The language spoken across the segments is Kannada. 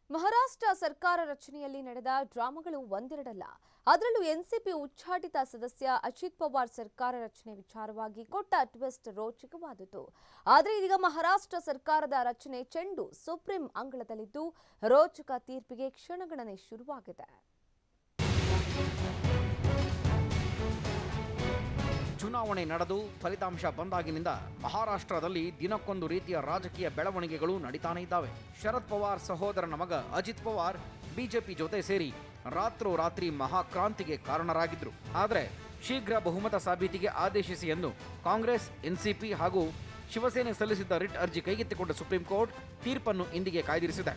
ಮಹಾರಾಷ್ಟ್ರ ಸರ್ಕಾರ ರಚನೆಯಲ್ಲಿ ನಡೆದ ಡ್ರಾಮಾಗಳು ಒಂದೆರಡಲ್ಲ ಅದರಲ್ಲೂ ಎನ್ಸಿಪಿ ಉಚ್ಚಾಟಿತ ಸದಸ್ಯ ಅಜಿತ್ ಪವಾರ್ ಸರ್ಕಾರ ರಚನೆ ವಿಚಾರವಾಗಿ ಕೊಟ್ಟ ಟ್ವಿಸ್ಟ್ ರೋಚಕವಾದದ್ದು ಆದರೆ ಇದೀಗ ಮಹಾರಾಷ್ಟ್ರ ಸರ್ಕಾರದ ರಚನೆ ಚೆಂಡು ಸುಪ್ರೀಂ ಅಂಗಳದಲ್ಲಿದ್ದು ರೋಚಕ ತೀರ್ಪಿಗೆ ಕ್ಷಣಗಣನೆ ಶುರುವಾಗಿದೆ ಚುನಾವಣೆ ನಡೆದು ಫಲಿತಾಂಶ ಬಂದಾಗಿನಿಂದ ಮಹಾರಾಷ್ಟ್ರದಲ್ಲಿ ದಿನಕ್ಕೊಂದು ರೀತಿಯ ರಾಜಕೀಯ ಬೆಳವಣಿಗೆಗಳು ನಡೀತಾನೆ ಇದ್ದಾವೆ ಶರದ್ ಪವಾರ್ ಸಹೋದರನ ಮಗ ಅಜಿತ್ ಪವಾರ್ ಬಿಜೆಪಿ ಜೊತೆ ಸೇರಿ ರಾತ್ರೋರಾತ್ರಿ ಮಹಾಕ್ರಾಂತಿಗೆ ಕಾರಣರಾಗಿದ್ರು ಆದರೆ ಶೀಘ್ರ ಬಹುಮತ ಸಾಬೀತಿಗೆ ಆದೇಶಿಸಿ ಎಂದು ಕಾಂಗ್ರೆಸ್ ಎನ್ಸಿಪಿ ಹಾಗೂ ಶಿವಸೇನೆ ಸಲ್ಲಿಸಿದ್ದ ರಿಟ್ ಅರ್ಜಿ ಕೈಗೆತ್ತಿಕೊಂಡ ಸುಪ್ರೀಂ ಕೋರ್ಟ್ ತೀರ್ಪನ್ನು ಇಂದಿಗೆ ಕಾಯ್ದಿರಿಸಿದೆ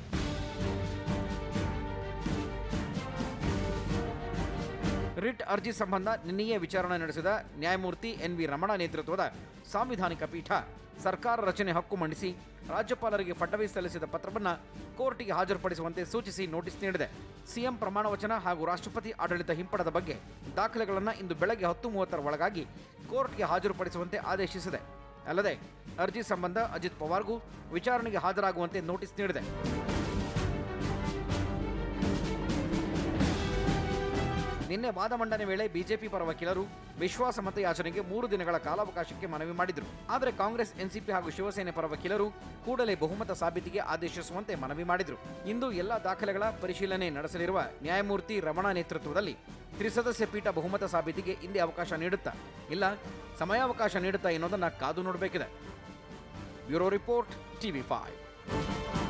ರಿಟ್ ಅರ್ಜಿ ಸಂಬಂಧ ನಿನ್ನೆಯೇ ವಿಚಾರಣೆ ನಡೆಸಿದ ನ್ಯಾಯಮೂರ್ತಿ ಎನ್ ವಿ ರಮಣ ನೇತೃತ್ವದ ಸಾಂವಿಧಾನಿಕ ಪೀಠ ಸರ್ಕಾರ ರಚನೆ ಹಕ್ಕು ಮಂಡಿಸಿ ರಾಜ್ಯಪಾಲರಿಗೆ ಫಡ್ನವೀಸ್ ಸಲ್ಲಿಸಿದ ಪತ್ರವನ್ನು ಕೋರ್ಟಿಗೆ ಹಾಜರುಪಡಿಸುವಂತೆ ಸೂಚಿಸಿ ನೋಟಿಸ್ ನೀಡಿದೆ ಸಿಎಂ ಪ್ರಮಾಣ ವಚನ ಹಾಗೂ ರಾಷ್ಟ್ರಪತಿ ಆಡಳಿತ ಹಿಂಪಡೆದ ಬಗ್ಗೆ ದಾಖಲೆಗಳನ್ನು ಇಂದು ಬೆಳಗ್ಗೆ ಹತ್ತು ಮೂವತ್ತರ ಒಳಗಾಗಿ ಕೋರ್ಟ್ಗೆ ಹಾಜರುಪಡಿಸುವಂತೆ ಆದೇಶಿಸಿದೆ ಅಲ್ಲದೆ ಅರ್ಜಿ ಸಂಬಂಧ ಅಜಿತ್ ಪವಾರ್ಗೂ ವಿಚಾರಣೆಗೆ ಹಾಜರಾಗುವಂತೆ ನೋಟಿಸ್ ನೀಡಿದೆ ನಿನ್ನೆ ವಾದ ಮಂಡನೆ ವೇಳೆ ಬಿಜೆಪಿ ಪರ ವಕೀಲರು ವಿಶ್ವಾಸ ಮತಯಾಚನೆಗೆ ಮೂರು ದಿನಗಳ ಕಾಲಾವಕಾಶಕ್ಕೆ ಮನವಿ ಮಾಡಿದ್ರು ಆದರೆ ಕಾಂಗ್ರೆಸ್ ಎನ್ಸಿಪಿ ಹಾಗೂ ಶಿವಸೇನೆ ಪರ ವಕೀಲರು ಕೂಡಲೇ ಬಹುಮತ ಸಾಬೀತಿಗೆ ಆದೇಶಿಸುವಂತೆ ಮನವಿ ಮಾಡಿದ್ರು ಇಂದು ಎಲ್ಲ ದಾಖಲೆಗಳ ಪರಿಶೀಲನೆ ನಡೆಸಲಿರುವ ನ್ಯಾಯಮೂರ್ತಿ ರಮಣ ನೇತೃತ್ವದಲ್ಲಿ ತ್ರಿಸದಸ್ಯ ಪೀಠ ಬಹುಮತ ಸಾಬೀತಿಗೆ ಹಿಂದೆ ಅವಕಾಶ ನೀಡುತ್ತಾ ಇಲ್ಲ ಸಮಯಾವಕಾಶ ನೀಡುತ್ತಾ ಎನ್ನುವುದನ್ನು ಕಾದು ನೋಡಬೇಕಿದೆ ಬ್ಯೂರೋ ರಿಪೋರ್ಟ್ ಟಿವಿ ಫೈವ್